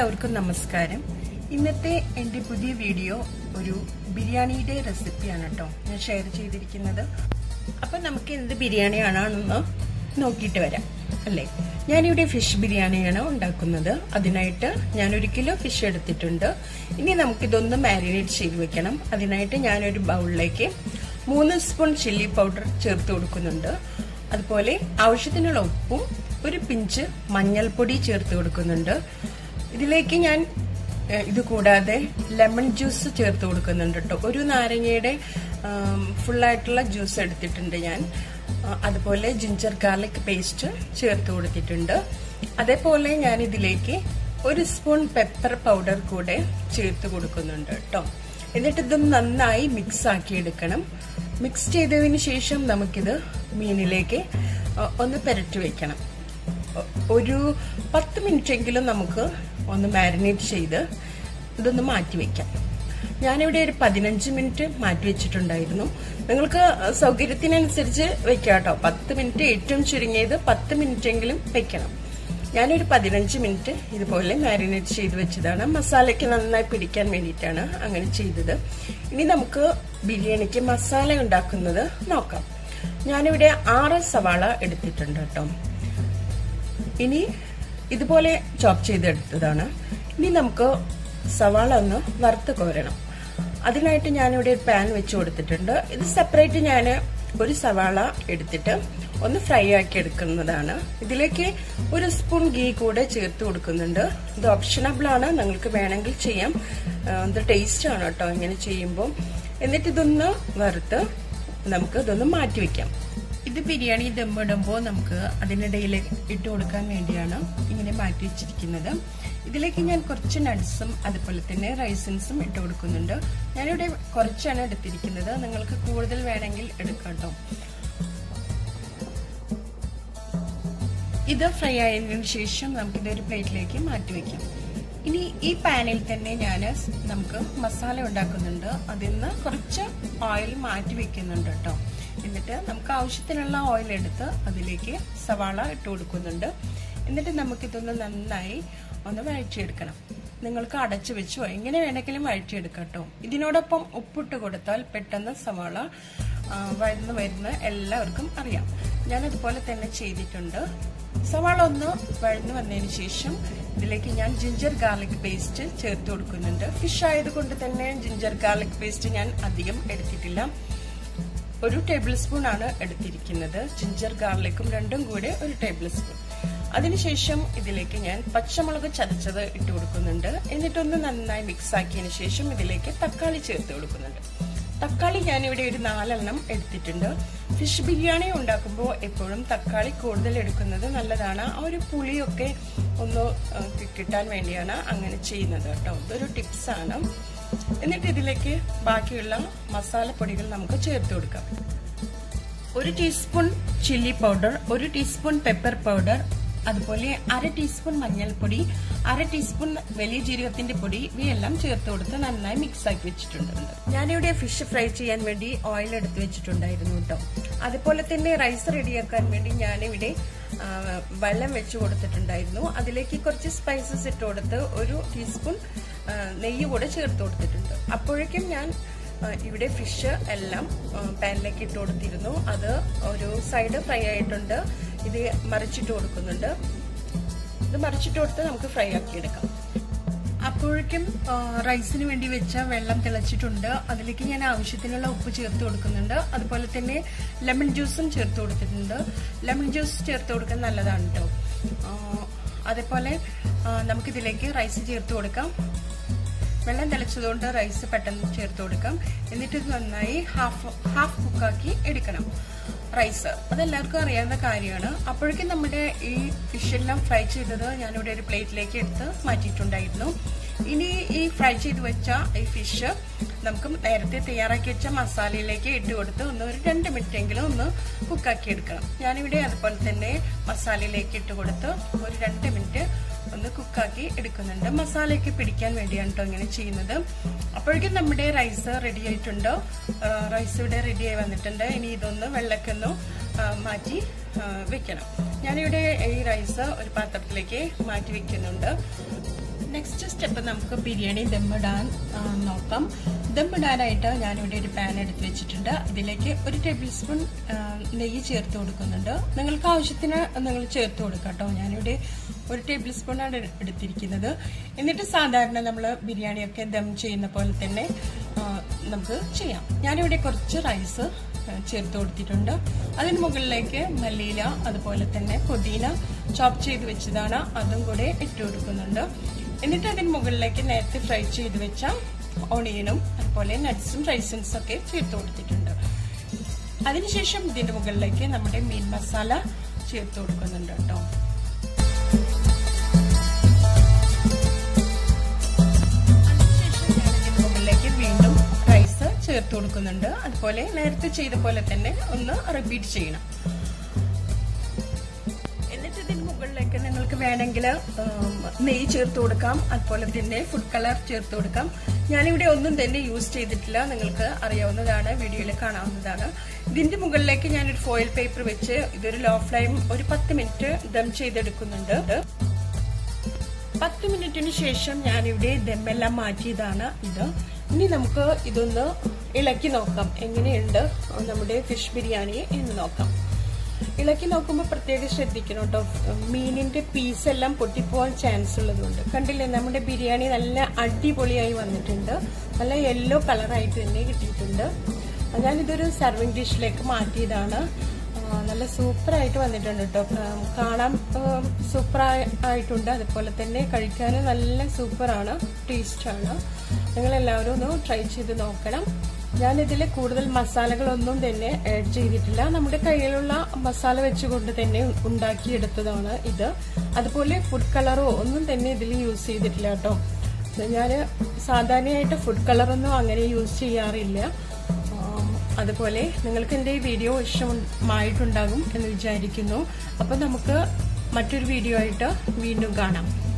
എല്ലാവർക്കും നമസ്കാരം ഇന്നത്തെ എൻ്റെ പുതിയ വീഡിയോ ഒരു ബിരിയാണിയുടെ റെസിപ്പിയാണ് കേട്ടോ ഞാൻ ഷെയർ ചെയ്തിരിക്കുന്നത് അപ്പം നമുക്ക് എന്ത് ബിരിയാണിയാണെന്ന് നോക്കിയിട്ട് വരാം അല്ലേ ഞാനിവിടെ ഫിഷ് ബിരിയാണിയാണ് ഉണ്ടാക്കുന്നത് അതിനായിട്ട് ഞാൻ ഒരു കിലോ ഫിഷ് എടുത്തിട്ടുണ്ട് ഇനി നമുക്കിതൊന്ന് മാരിനേറ്റ് ചെയ്ത് വെക്കണം അതിനായിട്ട് ഞാനൊരു ബൗളിലേക്ക് മൂന്ന് സ്പൂൺ ചില്ലി പൗഡർ ചേർത്ത് കൊടുക്കുന്നുണ്ട് അതുപോലെ ആവശ്യത്തിനുള്ള ഉപ്പും ഒരു പിഞ്ച് മഞ്ഞൾപ്പൊടി ചേർത്ത് കൊടുക്കുന്നുണ്ട് ഇതിലേക്ക് ഞാൻ ഏഹ്, ഇത് കൂടാതെ ലെമൺ ജ്യൂസ് ചേർത്ത് കൊടുക്കുന്നുണ്ട് കേട്ടോ ഒരു നാരങ്ങയുടെ ഫുള്ളായിട്ടുള്ള ജ്യൂസ് എടുത്തിട്ടുണ്ട് ഞാൻ ആ, അതുപോലെ ജിഞ്ചർ ഗാർലിക് പേസ്റ്റ് ചേർത്ത് കൊടുത്തിട്ടുണ്ട് അതേപോലെ ഞാൻ ഇതിലേക്ക് ഒരു സ്പൂൺ പെപ്പർ പൗഡർ കൂടെ ചേർത്ത് കൊടുക്കുന്നുണ്ട് കേട്ടോ എന്നിട്ട് ഇതൊന്ന് നന്നായി മിക്സ് ആക്കി എടുക്കണം മിക്സ് ചെയ്തതിന് ശേഷം നമുക്കിത് മീനിലേക്ക് ആ, ഒന്ന് പെരട്ടി വെക്കണം ഒ- ഒരു പത്ത് മിനിറ്റെങ്കിലും നമുക്ക് ഒന്ന് മാരിനേറ്റ് ചെയ്ത് ഇതൊന്ന് മാറ്റി വെക്കാം ഞാനിവിടെ ഒരു പതിനഞ്ച് മിനിറ്റ് മാറ്റി വെച്ചിട്ടുണ്ടായിരുന്നു നിങ്ങൾക്ക് സൗകര്യത്തിനനുസരിച്ച് വെക്കാം കേട്ടോ പത്ത് മിനിറ്റ് ഏറ്റവും ചുരുങ്ങിയത് പത്ത് മിനിറ്റെങ്കിലും വെക്കണം ഞാനൊരു പതിനഞ്ച് മിനിറ്റ് ഇതുപോലെ മാരിനേറ്റ് ചെയ്ത് വെച്ചതാണ് മസാലയ്ക്ക് നന്നായി പിടിക്കാൻ വേണ്ടിയിട്ടാണ് അങ്ങനെ ചെയ്തത് ഇനി നമുക്ക് ബിരിയാണിക്ക് മസാല ഉണ്ടാക്കുന്നത് നോക്കാം ഞാനിവിടെ ആറ് സവാള എടുത്തിട്ടുണ്ട് കേട്ടോ ഇനി ഇതുപോലെ ചോപ്പ് ചെയ്തെടുത്തതാണ് ഇനി നമുക്ക് സവാള ഒന്ന് വറുത്ത് കോരണം അതിനായിട്ട് ഞാനിവിടെ ഒരു പാൻ വെച്ച് കൊടുത്തിട്ടുണ്ട് ഇത് സെപ്പറേറ്റ് ഞാൻ ഒരു സവാള എടുത്തിട്ട് ഒന്ന് ഫ്രൈ ആക്കി എടുക്കുന്നതാണ് ഇതിലേക്ക് ഒരു സ്പൂൺ ഗീ കൂടെ ചേർത്ത് കൊടുക്കുന്നുണ്ട് ഇത് ഓപ്ഷനബിൾ ആണ് നിങ്ങൾക്ക് വേണമെങ്കിൽ ചെയ്യാം ആ, ഇത് ടേസ്റ്റ് ആണ് കേട്ടോ ഇങ്ങനെ ചെയ്യുമ്പോൾ എന്നിട്ട് ഇതൊന്ന് വറുത്ത് നമുക്ക് ഇതൊന്ന് മാറ്റി വെക്കാം ഇത് ബിരിയാണി ദമ്മിടുമ്പോൾ നമുക്ക് അതിനിടയിൽ ഇട്ട് കൊടുക്കാൻ വേണ്ടിയാണ് ഇങ്ങനെ മാറ്റി വെച്ചിരിക്കുന്നത് ഇതിലേക്ക് ഞാൻ കുറച്ച് നട്ട്സും അതുപോലെ തന്നെ റൈസിൻസും ഇട്ട് കൊടുക്കുന്നുണ്ട് ഞാനിവിടെ കുറച്ചാണ് എടുത്തിരിക്കുന്നത് നിങ്ങൾക്ക് കൂടുതൽ വേണമെങ്കിൽ എടുക്കാം കേട്ടോ ഇത് ഫ്രൈ ആയതിനു ശേഷം നമുക്കിത് ഒരു പ്ലേറ്റിലേക്ക് മാറ്റി വെക്കാം ഇനി ഈ പാനിൽ തന്നെ ഞാൻ നമുക്ക് മസാല ഉണ്ടാക്കുന്നുണ്ട് അതിൽ നിന്ന് കുറച്ച് ഓയിൽ മാറ്റി വെക്കുന്നുണ്ട് കേട്ടോ എന്നിട്ട് നമുക്ക് ആവശ്യത്തിനുള്ള ഓയിൽ എടുത്ത് അതിലേക്ക് സവാള ഇട്ട് കൊടുക്കുന്നുണ്ട് എന്നിട്ട് നമുക്കിതൊന്ന് നന്നായി ഒന്ന് വഴറ്റിയെടുക്കണം നിങ്ങൾക്ക് അടച്ചു വെച്ചോ എങ്ങനെ വേണമെങ്കിലും വഴറ്റിയെടുക്കാം കേട്ടോ ഇതിനോടൊപ്പം ഉപ്പിട്ട് കൊടുത്താൽ പെട്ടെന്ന് സവാള ആ, വഴന്ന് വരുന്ന എല്ലാവർക്കും അറിയാം ഞാനതുപോലെ തന്നെ ചെയ്തിട്ടുണ്ട് സവാള ഒന്ന് വഴന്നു വന്നതിന് ശേഷം ഇതിലേക്ക് ഞാൻ ജിഞ്ചർ ഗാർലിക് പേസ്റ്റ് ചേർത്ത് കൊടുക്കുന്നുണ്ട് ഫിഷ് ആയതുകൊണ്ട് തന്നെ ജിഞ്ചർ ഗാർലിക് പേസ്റ്റ് ഞാൻ അധികം എടുത്തിട്ടില്ല ഒരു ടേബിൾ സ്പൂൺ ആണ് എടുത്തിരിക്കുന്നത് ജിഞ്ചർ ഗാർലിക്കും രണ്ടും കൂടെ ഒരു ടേബിൾ സ്പൂൺ അതിനുശേഷം ഇതിലേക്ക് ഞാൻ പച്ചമുളക് ചതച്ചത് ഇട്ട് കൊടുക്കുന്നുണ്ട് എന്നിട്ടൊന്ന് നന്നായി മിക്സ് ആക്കിയതിന് ശേഷം ഇതിലേക്ക് തക്കാളി ചേർത്ത് കൊടുക്കുന്നുണ്ട് തക്കാളി ഞാനിവിടെ ഒരു നാലെണ്ണം എടുത്തിട്ടുണ്ട് ഫിഷ് ബിരിയാണി ഉണ്ടാക്കുമ്പോൾ എപ്പോഴും തക്കാളി കൂടുതൽ എടുക്കുന്നത് നല്ലതാണ് ആ ഒരു പുളിയൊക്കെ ഒന്ന് ആ, കിട്ടാൻ വേണ്ടിയാണ് അങ്ങനെ ചെയ്യുന്നത് കേട്ടോ ഇതൊരു ടിപ്സാണ് എന്നിട്ട് ഇതിലേക്ക് ബാക്കിയുള്ള മസാലപ്പൊടികൾ നമുക്ക് ചേർത്ത് കൊടുക്കാം ഒരു ടീസ്പൂൺ ചില്ലി പൗഡർ ഒരു ടീസ്പൂൺ പെപ്പർ പൗഡർ അതുപോലെ അര ടീസ്പൂൺ മഞ്ഞൾപ്പൊടി അര ടീസ്പൂൺ വലിയ ജീരകത്തിന്റെ പൊടി ഇവയെല്ലാം ചേർത്ത് കൊടുത്ത് നന്നായി മിക്സ് ആക്കി വെച്ചിട്ടുണ്ട് ഞാനിവിടെ ഫിഷ് ഫ്രൈ ചെയ്യാൻ വേണ്ടി ഓയിൽ എടുത്ത് വെച്ചിട്ടുണ്ടായിരുന്നു കേട്ടോ അതുപോലെ തന്നെ റൈസ് റെഡിയാക്കാൻ വേണ്ടി ഞാനിവിടെ ആ, വെള്ളം വെച്ച് കൊടുത്തിട്ടുണ്ടായിരുന്നു അതിലേക്ക് കുറച്ച് സ്പൈസസ് ഇട്ട് കൊടുത്ത് ഒരു ടീസ്പൂൺ ആ, നെയ്യ് കൂടെ ചേർത്ത് കൊടുത്തിട്ടുണ്ട് അപ്പോഴേക്കും ഞാൻ ആ, ഇവിടെ ഫിഷ് എല്ലാം ആ, പാനിലേക്ക് ഇട്ട് കൊടുത്തിരുന്നു അത് ഒരു സൈഡ് ഫ്രൈ ആയിട്ടുണ്ട് ഇത് മറിച്ചിട്ട് കൊടുക്കുന്നുണ്ട് ഇത് മറിച്ചിട്ട് കൊടുത്ത് നമുക്ക് ഫ്രൈ ആക്കി എടുക്കാം അപ്പോഴേക്കും ആ, റൈസിന് വേണ്ടി വെച്ച വെള്ളം തിളച്ചിട്ടുണ്ട് അതിലേക്ക് ഞാൻ ആവശ്യത്തിനുള്ള ഉപ്പ് ചേർത്ത് കൊടുക്കുന്നുണ്ട് അതുപോലെ തന്നെ ലെമൺ ജ്യൂസും ചേർത്ത് കൊടുത്തിട്ടുണ്ട് ലെമൺ ജ്യൂസ് ചേർത്ത് കൊടുക്കാൻ നല്ലതാണ് കേട്ടോ ആ, അതേപോലെ ആ, നമുക്കിതിലേക്ക് റൈസ് ചേർത്ത് കൊടുക്കാം വെള്ളം തിളച്ചതുകൊണ്ട് റൈസ് പെട്ടെന്ന് ചേർത്ത് കൊടുക്കാം എന്നിട്ട് ഇത് നന്നായി ഹാഫ് ഹാഫ് കുക്കാക്കി എടുക്കണം റൈസ് അതെല്ലാവർക്കും അറിയാവുന്ന കാര്യമാണ് അപ്പോഴേക്കും നമ്മുടെ ഈ ഫിഷെല്ലാം ഫ്രൈ ചെയ്തത് ഞാനിവിടെ ഒരു പ്ലേറ്റിലേക്ക് എടുത്ത് മാറ്റിയിട്ടുണ്ടായിരുന്നു ഇനി ഈ ഫ്രൈ ചെയ്ത് വെച്ച ഈ ഫിഷ് നമുക്ക് നേരത്തെ തയ്യാറാക്കി വെച്ച മസാലയിലേക്ക് ഇട്ട് കൊടുത്ത് ഒന്ന് ഒരു രണ്ട് മിനിറ്റ് എങ്കിലും ഒന്ന് കുക്കാക്കി എടുക്കണം ഞാനിവിടെ അതുപോലെ തന്നെ മസാലയിലേക്ക് ഇട്ട് കൊടുത്ത് ഒരു രണ്ട് മിനിറ്റ് ഒന്ന് കുക്കാക്കി എടുക്കുന്നുണ്ട് മസാലയൊക്കെ പിടിക്കാൻ വേണ്ടിയാണ് കേട്ടോ ഇങ്ങനെ ചെയ്യുന്നത് അപ്പോഴേക്കും നമ്മുടെ റൈസ് റെഡി ആയിട്ടുണ്ട് ആ, റൈസ് ഇവിടെ റെഡി ആയി വന്നിട്ടുണ്ട് ഇനി ഇതൊന്ന് വെള്ളക്കൊന്ന് ആ, മാറ്റി ആ, വെക്കണം ഞാനിവിടെ ഈ റൈസ് ഒരു പാത്രത്തിലേക്ക് മാറ്റി വെക്കുന്നുണ്ട് നെക്സ്റ്റ് സ്റ്റെപ്പ് നമുക്ക് ബിരിയാണി ദമ്മിടാൻ ആ, നോക്കാം ദമ്മിടാനായിട്ട് ഞാനിവിടെ ഒരു പാൻ എടുത്ത് വെച്ചിട്ടുണ്ട് ഇതിലേക്ക് ഒരു ടേബിൾ സ്പൂൺ ആ, നെയ്യ് ചേർത്ത് കൊടുക്കുന്നുണ്ട് നിങ്ങൾക്ക് ആവശ്യത്തിന് നിങ്ങൾ ചേർത്ത് കൊടുക്കാം കേട്ടോ ഞാനിവിടെ ഒരു ടേബിൾ സ്പൂണാണ് എടുത്തിരിക്കുന്നത് എന്നിട്ട് സാധാരണ നമ്മൾ ബിരിയാണിയൊക്കെ ദം ചെയ്യുന്ന പോലെ തന്നെ ആ, നമുക്ക് ചെയ്യാം ഞാനിവിടെ കുറച്ച് റൈസ് ചേർത്ത് കൊടുത്തിട്ടുണ്ട് അതിന് മുകളിലേക്ക് മല്ലിയില അതുപോലെ തന്നെ പുതിന ചോപ്പ് ചെയ്ത് വെച്ചതാണ് അതും കൂടെ ഇട്ട് കൊടുക്കുന്നുണ്ട് എന്നിട്ട് അതിന് മുകളിലേക്ക് നേരത്തെ ഫ്രൈ ചെയ്ത് വെച്ച ഓണിയനും അതുപോലെ നട്ട്സും റൈസൻസും ഒക്കെ ചേർത്ത് കൊടുത്തിട്ടുണ്ട് അതിനുശേഷം ഇതിന്റെ മുകളിലേക്ക് നമ്മുടെ മീൻ മസാല ചേർത്ത് കൊടുക്കുന്നുണ്ട് കേട്ടോ അതിനുശേഷം ഞാൻ ഇതിന്റെ മുകളിലേക്ക് വീണ്ടും റൈസ് ചേർത്ത് കൊടുക്കുന്നുണ്ട് അതുപോലെ നേരത്തെ ചെയ്ത പോലെ തന്നെ ഒന്ന് റിപ്പീറ്റ് ചെയ്യണം എന്നിട്ട് ഇതിന് മുകളിലേക്ക് നിങ്ങൾക്ക് വേണമെങ്കിൽ നെയ്യ് ചേർത്ത് കൊടുക്കാം അതുപോലെ തന്നെ ഫുഡ് കളർ ചേർത്ത് കൊടുക്കാം ഞാനിവിടെ ഒന്നും തന്നെ യൂസ് ചെയ്തിട്ടില്ല നിങ്ങൾക്ക് അറിയാവുന്നതാണ് വീഡിയോയിൽ കാണാവുന്നതാണ് ഇതിന്റെ മുകളിലേക്ക് ഞാനൊരു ഫോയിൽ പേപ്പർ വെച്ച് ഇതൊരു ലോ ഫ്ലെയിം ഒരു പത്ത് മിനിറ്റ് ദം ചെയ്തെടുക്കുന്നുണ്ട് പത്ത് മിനിറ്റിന് ശേഷം ഞാനിവിടെ ദമ്മെല്ലാം മാറ്റിയതാണ് ഇത് ഇനി നമുക്ക് ഇതൊന്ന് ഇളക്കി നോക്കാം എങ്ങനെയുണ്ട് നമ്മുടെ ഫിഷ് ബിരിയാണി എന്ന് നോക്കാം ഇളക്കി നോക്കുമ്പോൾ പ്രത്യേകം ശ്രദ്ധിക്കണം കേട്ടോ മീനിന്റെ പീസ് എല്ലാം പൊട്ടിപ്പോവാൻ ചാൻസ് ഉള്ളതുകൊണ്ട് കണ്ടില്ലേ നമ്മുടെ ബിരിയാണി നല്ല അടിപൊളിയായി വന്നിട്ടുണ്ട് നല്ല യെല്ലോ കളറായിട്ട് തന്നെ കിട്ടിയിട്ടുണ്ട് ഞാനിതൊരു സർവിങ് ഡിഷിലേക്ക് മാറ്റിയതാണ് ആ, നല്ല സൂപ്പർ ആയിട്ട് വന്നിട്ടുണ്ട് കേട്ടോ ആ, കാണാൻ സൂപ്പർ ആയിട്ടുണ്ട് അതുപോലെ തന്നെ കഴിക്കാനും നല്ല സൂപ്പറാണ് ടേസ്റ്റാണ് നിങ്ങൾ എല്ലാവരും ഒന്ന് ട്രൈ ചെയ്ത് നോക്കണം ഞാനിതിൽ കൂടുതൽ മസാലകളൊന്നും തന്നെ ആഡ് ചെയ്തിട്ടില്ല നമ്മുടെ കയ്യിലുള്ള മസാല വെച്ചുകൊണ്ട് തന്നെ ഉണ്ടാക്കിയെടുത്തതാണ് ഇത് അതുപോലെ ഫുഡ് കളറോ ഒന്നും തന്നെ ഇതിൽ യൂസ് ചെയ്തിട്ടില്ല കേട്ടോ ഞാൻ സാധാരണയായിട്ട് ഫുഡ് കളറൊന്നും അങ്ങനെ യൂസ് ചെയ്യാറില്ല ആം, അതുപോലെ നിങ്ങൾക്ക് എൻ്റെ ഈ വീഡിയോ ഇഷ്ടമായിട്ടുണ്ടാകും എന്ന് വിചാരിക്കുന്നു അപ്പോൾ നമുക്ക് മറ്റൊരു വീഡിയോ ആയിട്ട് വീണ്ടും കാണാം